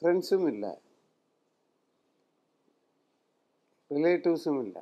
ഫ്രണ്ട്സും ഇല്ല റിലേറ്റീവ്സും ഇല്ല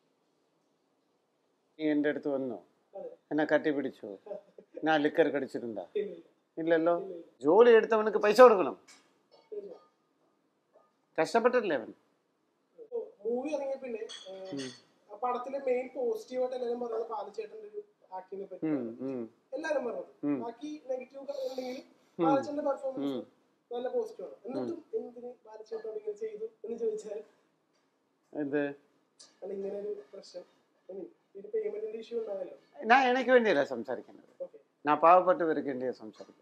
നീ എൻ്റെ അടുത്ത് വന്നോ അതെ എന്നെ കട്ടിപ്പിടിച്ചോ ഞാൻ ലിക്കർ കടിച്ചിട്ടുണ്ടോ ഇല്ല ഇല്ല ഇല്ലല്ലോ ഇല്ല ഇല്ല ജോലി എടുത്തവനക്ക് പൈസ കൊടുക്കണം ഇല്ല കഷ്ടപ്പെട്ടില്ലേ അവൻ മൂവി ഇറങ്ങിയ പിന്നെ ഏഹ്, ആ പടത്തിലെ മെയിൻ പോസിറ്റീവായിട്ട് എല്ലാവരും പറയുന്നത് പാലച്ചേട്ടന്റെ ഒരു ആക്ടിനെ പറ്റി ഉം, ഉം, എല്ലാരും പറഞ്ഞത് ഉം. ബാക്കി നെഗറ്റീവ് ഉണ്ടെങ്കിലും ബാലച്ചേട്ടന്റെ പെർഫോമൻസ് നല്ല പോസിറ്റീവ് ആണ് എന്നിട്ടും എന്തിന് ബാലച്ചേട്ടൻ ഇങ്ങനെ ചെയ്തു എന്ന് ചോദിച്ചാൽ ഇത് അല്ല ഇങ്ങനെ ഒരു പ്രശ്നം I mean, ഇത് പേയ്മെന്റിന്റെ ഇഷ്യൂ ഉണ്ടാവല്ലോ ഞാൻ എനിക്ക് വേണ്ടിയല്ല സംസാരിക്കുന്നത് ഓക്കെ ഞാൻ പാവപ്പെട്ടവർക്ക് വേണ്ടിയാണ് സംസാരിക്കുന്നത്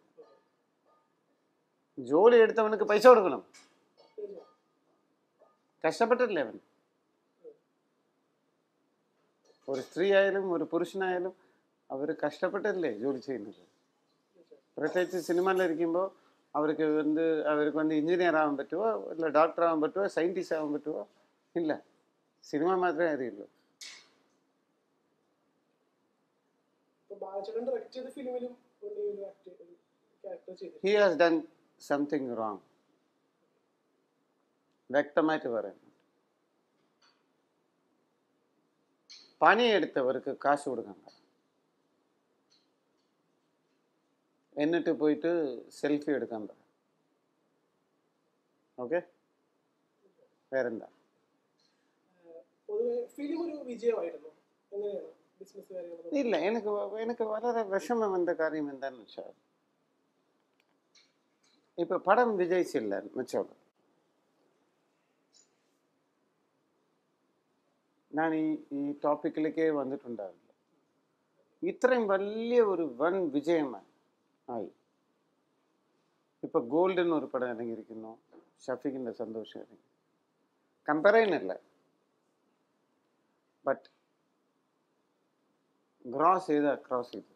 ജോലി എടുത്തവനക്ക് പൈസ കൊടുക്കണം കഷ്ടപ്പെട്ടില്ലേ അവൻ ഒരു സ്ത്രീ ആയാലും ഒരു പുരുഷനായാലും അവർ കഷ്ടപ്പെട്ടില്ലേ ജോലി ചെയ്യുന്നത് പ്രത്യേകിച്ച് സിനിമയിലിരിക്കുമ്പോൾ അവർക്ക് வந்து അവർക്ക് வந்து എഞ്ചിനീയർ ആവാൻ പറ്റുമോ ഇല്ല ഡോക്ടർ ആവാൻ പറ്റുമോ സയൻറ്റിസ്റ്റ് ആവാൻ പറ്റുമോ ഇല്ല സിനിമ മാത്രമേ അറിയുള്ളൂ ഇപ്പൊ ബാലച്ചേട്ടൻ ഡയറക്ട് ചെയ്ത ഫിലിമിലും ഒരു ആക്ട് ഒരു ക്യാരക്ടർ ചെയ്തു he has done something wrong വ്യക്തമായിട്ട് പറയുന്നു പണിയെടുത്തവർക്ക് കാശ് കൊടുക്കണ്ട എന്നിട്ട് പോയിട്ട് സെൽഫി എടുക്കാൻ പറ ഓക്കെ വേറെന്താ പൊതുവെ ഫിലിം ഒരു വിജയമായിരുന്നു എങ്ങനെയാണ് ബിസിനസ് കാര്യങ്ങൾ ഇല്ല എനിക്ക് വ- എനിക്ക് വളരെ വിഷമം വന്ന കാര്യം എന്താണെന്ന് വെച്ചാൽ ഇപ്പൊ പടം വിജയിച്ചില്ല വെച്ചോളൂ ഞാൻ ഈ ഈ ടോപ്പിക്കിലേക്ക് വന്നിട്ടുണ്ടാവില്ല ഇത്രയും വലിയ ഒരു വൻ വിജയമായി ആയി ഇപ്പൊ ഗോൾഡൻ ഒരു പടം ഇറങ്ങിയിരിക്കുന്നു ഷഫീഖിന്റെ സന്തോഷം ഇറങ്ങി കമ്പയർ ചെയ്യുന്നില്ല ബട്ട് ഗ്രോസ് ചെയ്ത് ക്രോസ് ചെയ്തു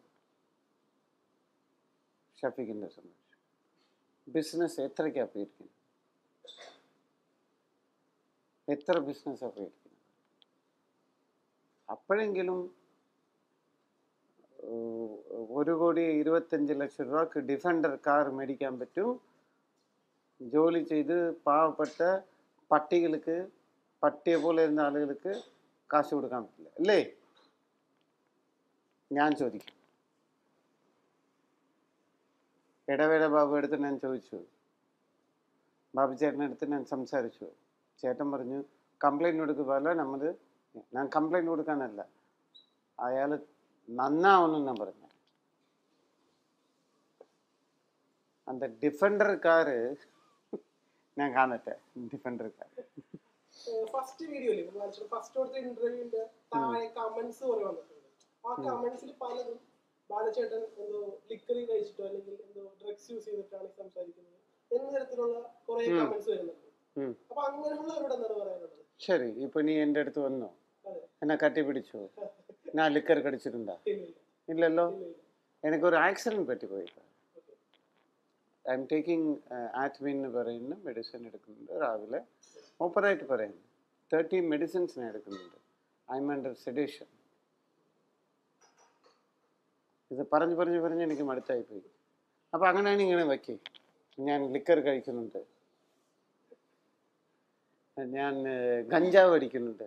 ഷഫീഖിന്റെ സന്തോഷം ബിസിനസ് എത്രയ്ക്കാ പോയിരിക്കുന്നത് എത്ര ബിസിനസ്സാണ് പോയിരിക്കുന്നത് അപ്പോഴെങ്കിലും ഏഹ്, ഒരു കോടി ഇരുപത്തഞ്ച് ലക്ഷം രൂപക്ക് ഡിഫൻഡർ കാർ മേടിക്കാൻ പറ്റും ജോലി ചെയ്ത് പാവപ്പെട്ട പട്ടികൾക്ക് പട്ടിയെ പോലെ ഇരുന്ന ആളുകൾക്ക് കാശ് കൊടുക്കാൻ പറ്റില്ല അല്ലേ ഞാൻ ചോദിക്കും ഇടവേള ബാബു അടുത്ത് ഞാൻ ചോദിച്ചു ബാബു ചേട്ടൻ്റെ അടുത്ത് ഞാൻ സംസാരിച്ചു ചേട്ടൻ പറഞ്ഞു കംപ്ലൈൻറ്റ് കൊടുക്കുക നമ്മൾ ഞാൻ കംപ്ലൈൻറ്റ് കൊടുക്കാനല്ല അയാൾ നന്നാവണം ഞാൻ പറഞ്ഞു அந்த டிஃபெண்டர் காரு நான் காணட்டேன் டிஃபெண்டர் கார் ഫസ്റ്റ് വീഡിയോയില് ഫസ്റ്റ് കൊടുത്ത ഇന്റർവ്യൂവിന്റെ താഴെ കമന്റ്സ് കുറെ വന്നിട്ടുണ്ട് ആ കമന്റ്സിൽ പലതും ബാലചേട്ടൻ എന്തോ ലിക്കറി കഴിച്ചിട്ടോ അല്ലെങ്കിൽ എന്തോ ഡ്രഗ്സ് യൂസ് ചെയ്തിട്ടാണ് ഈ സംസാരിക്കുന്നത് എന്ന തരത്തിലുള്ള കുറെ കമന്റ്സ് വരുന്നുണ്ട് ഉം. അപ്പൊ അങ്ങനെയുള്ളവരോട് എന്താണ് പറയാനുള്ളത് ശരി ഇപ്പൊ നീ എൻ്റെ അടുത്ത് വന്നോ അതെ എന്നെ കട്ടിപ്പിടിച്ചോ ഞാൻ ലിക്കർ കടിച്ചിട്ടുണ്ടോ ഇല്ല ഇല്ല ഇല്ലല്ലോ ഇല്ല ഇല്ല എനിക്കൊരു ആക്സിഡൻറ്റ് പറ്റിപ്പോയി ഓക്കെ ഐ എം ടേക്കിംഗ് ആറ്റ്മിൻ എന്ന് പറയുന്ന മെഡിസിൻ എടുക്കുന്നുണ്ട് രാവിലെ ഓപ്പറായിട്ട് പറയുന്നു തേർട്ടി മെഡിസിൻസ് ഞാൻ എടുക്കുന്നുണ്ട് ഐ എം അണ്ടർ സെഡേഷൻ ഇത് പറഞ്ഞ് പറഞ്ഞ് പറഞ്ഞ് എനിക്ക് മടുത്തായി പോയി അപ്പോൾ അങ്ങനെയാണ് ഇങ്ങനെ വയ്ക്കേ ഞാൻ ലിക്കർ കഴിക്കുന്നുണ്ട് ഞാൻ ഏഹ്, ഗഞ്ചാവ് അടിക്കുന്നുണ്ട്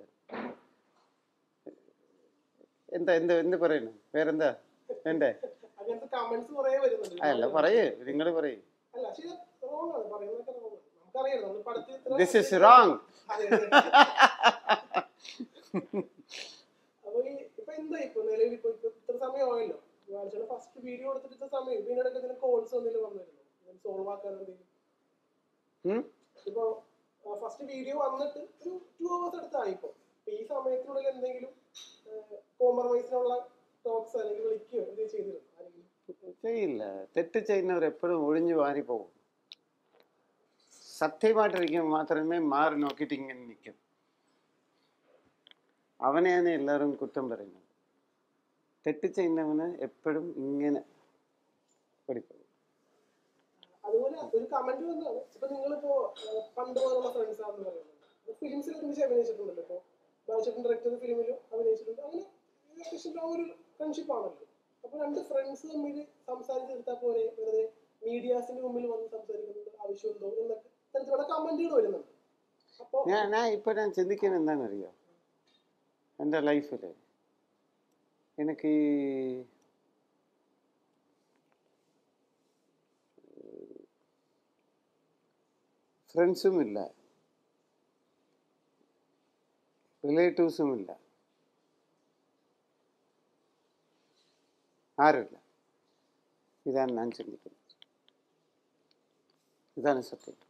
എന്താ എന്താ എന്ത് പറയുന്നു വേറെന്താ വേണ്ടേ അങ്ങനത്തെ കമന്റ്സ് കുറെ വരുന്നുണ്ട് അല്ല പറയേ നിങ്ങൾ പറയേ അല്ല പക്ഷേ റോങ് ആണ് പറയുന്നതൊക്കെ റോങ് ആണ് നമുക്കറിയാം നമ്മൾ പടത്തിൽ ഇത്ര ദിസ് ഇസ് റോങ് അതെ, അതെ. അപ്പൊ ഈ ഇപ്പൊ എന്താ ഇപ്പൊ നിലവിൽ ഇപ്പൊ ഇപ്പൊ ഇത്ര സമയമായല്ലോ വായിച്ചാൽ ഫസ്റ്റ് വീഡിയോ എടുത്തിട്ട് ഇത്ര സമയം ഇപ്പൊ ഇതിനിടയ്ക്ക് ഇതിന് കോൾസ് എന്തെങ്കിലും വന്നിരുന്നു സോൾവ് ആക്കാൻ എന്തെങ്കിലും ഉം? ഇപ്പൊ ഫസ്റ്റ് വീഡിയോ വന്നിട്ട് ഒരു ടു അവേഴ്സ് അടുത്തായി ഇപ്പൊ അപ്പൊ ഈ സമയത്തിനുള്ളിൽ എന്തെങ്കിലും കോംപ്രമൈസിനുള്ള ടോക്സ് അല്ലെങ്കിൽ വിളിക്കുകയോ എന്തെങ്കിലും ചെയ്തിരുന്നു ആരെങ്കിലും ചെയ്യില്ല തെറ്റ് ചെയ്യുന്നവർ എപ്പോഴും ഒഴിഞ്ഞു മാറി പോകും സത്യമായിട്ടിരിക്കുമ്പോൾ മാത്രമേ മാറി നോക്കിയിട്ട് ഇങ്ങനെ നിൽക്കും അവനെയാണ് എല്ലാവരും കുറ്റം പറയുന്നത് തെറ്റ് ചെയ്യുന്നവന് എപ്പോഴും ഇങ്ങനെ ഓടിപ്പോകും അതുപോലെ ഒരു കമന്റ് വന്നതാണ് ഇപ്പൊ നിങ്ങളിപ്പോ ഏഹ്, പണ്ട് പോലുള്ള ഫ്രണ്ട്സ് ആണെന്ന് പറയുന്നത് ഫിലിംസിൽ ഒരുമിച്ച് അഭിനയിച്ചിട്ടുണ്ടല്ലോ ഇപ്പൊ ബാലചേട്ടൻ ഡയറക്ടർ ചെയ്ത ഫിലിമിലും അഭിനയിച്ചിട്ടുണ്ട് അങ്ങനെ ഏകദേശം ആ ഒരു ഫ്രണ്ട്ഷിപ്പ് ആണല്ലോ അപ്പൊ രണ്ട് ഫ്രണ്ട്സ് തമ്മിൽ സംസാരിച്ച് തീർത്താൽ പോലെ വെറുതെ മീഡിയാസിന്റെ മുമ്പിൽ വന്ന് സംസാരിക്കുന്നത് ആവശ്യമുണ്ടോ എന്നൊക്കെ തരത്തിലുള്ള കമന്റുകൾ വരുന്നുണ്ട് അപ്പൊ ഞാൻ ഞാൻ ഇപ്പൊ ഞാൻ ചിന്തിക്കുന്നത് എന്താണെന്നറിയോ എൻ്റെ ലൈഫിൽ എനിക്ക് ഈ ഫ്രണ്ട്സും ഇല്ല റിലേറ്റീവ്സും ഇല്ല ആരുമില്ല ഇതാണ് ഞാൻ ചിന്തിക്കുന്നത് ഇതാണ് സത്യം